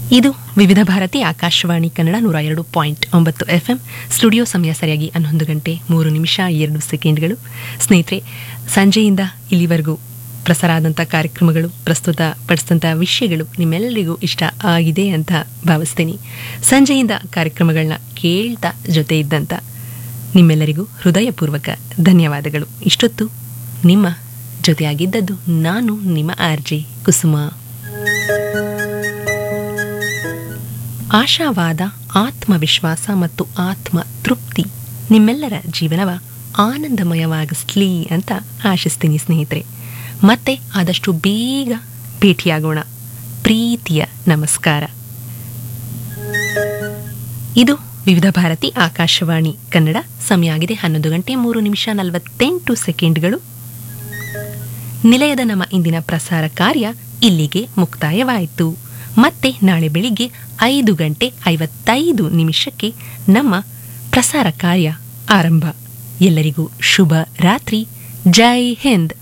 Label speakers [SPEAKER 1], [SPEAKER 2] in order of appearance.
[SPEAKER 1] ಇದು ವಿವಿಧ ಭಾರತಿ ಆಕಾಶವಾಣಿ ಕನ್ನಡ ನೂರ ಎರಡು ಪಾಯಿಂಟ್ ಒಂಬತ್ತು ಎಫ್ಎಂ ಸ್ಟುಡಿಯೋ ಸಮಯ ಸರಿಯಾಗಿ ಹನ್ನೊಂದು ಗಂಟೆ ಮೂರು ನಿಮಿಷ ಎರಡು ಸೆಕೆಂಡ್ಗಳು ಸ್ನೇಹಿತರೆ ಸಂಜೆಯಿಂದ ಇಲ್ಲಿವರೆಗೂ ಪ್ರಸಾರ ಆದಂಥ ಕಾರ್ಯಕ್ರಮಗಳು ಪ್ರಸ್ತುತ ಪಡಿಸಿದಂಥ ವಿಷಯಗಳು ನಿಮ್ಮೆಲ್ಲರಿಗೂ ಇಷ್ಟ ಆಗಿದೆ ಅಂತ ಭಾವಿಸ್ತೀನಿ ಸಂಜೆಯಿಂದ ಕಾರ್ಯಕ್ರಮಗಳನ್ನ ಕೇಳ್ತಾ ಜೊತೆ ಇದ್ದಂಥ ನಿಮ್ಮೆಲ್ಲರಿಗೂ ಹೃದಯಪೂರ್ವಕ ಧನ್ಯವಾದಗಳು ಇಷ್ಟೊತ್ತು ನಿಮ್ಮ ಜೊತೆಯಾಗಿದ್ದದ್ದು ನಾನು ನಿಮ್ಮ ಆರ್ಜೆ ಕುಸುಮ ಆಶಾವಾದ ಆತ್ಮವಿಶ್ವಾಸ ಮತ್ತು ಆತ್ಮ ತೃಪ್ತಿ ನಿಮ್ಮೆಲ್ಲರ ಜೀವನವ ಆನಂದಮಯವಾಗಿಸ್ಲಿ ಅಂತ ಆಶಿಸ್ತೀನಿ ಸ್ನೇಹಿತರೆ ಮತ್ತೆ ಆದಷ್ಟು ಬೇಗ ಭೇಟಿಯಾಗೋಣ ಪ್ರೀತಿಯ ನಮಸ್ಕಾರ ಇದು ವಿವಿಧ ಭಾರತಿ ಆಕಾಶವಾಣಿ ಕನ್ನಡ ಸಮಯ ಆಗಿದೆ ಹನ್ನೊಂದು ಗಂಟೆ ಮೂರು ನಿಮಿಷ ನಲವತ್ತೆಂಟು ಸೆಕೆಂಡ್ಗಳು ನಿಲಯದ ನಮ್ಮ ಇಂದಿನ ಪ್ರಸಾರ ಕಾರ್ಯ ಇಲ್ಲಿಗೆ ಮುಕ್ತಾಯವಾಯಿತು ಮತ್ತೆ ನಾಳೆ ಬೆಳಿಗ್ಗೆ ಐದು ಗಂಟೆ ಐವತ್ತೈದು ನಿಮಿಷಕ್ಕೆ ನಮ್ಮ ಪ್ರಸಾರ ಕಾರ್ಯ ಆರಂಭ ಎಲ್ಲರಿಗೂ ಶುಭ ರಾತ್ರಿ ಜೈ ಹಿಂದ್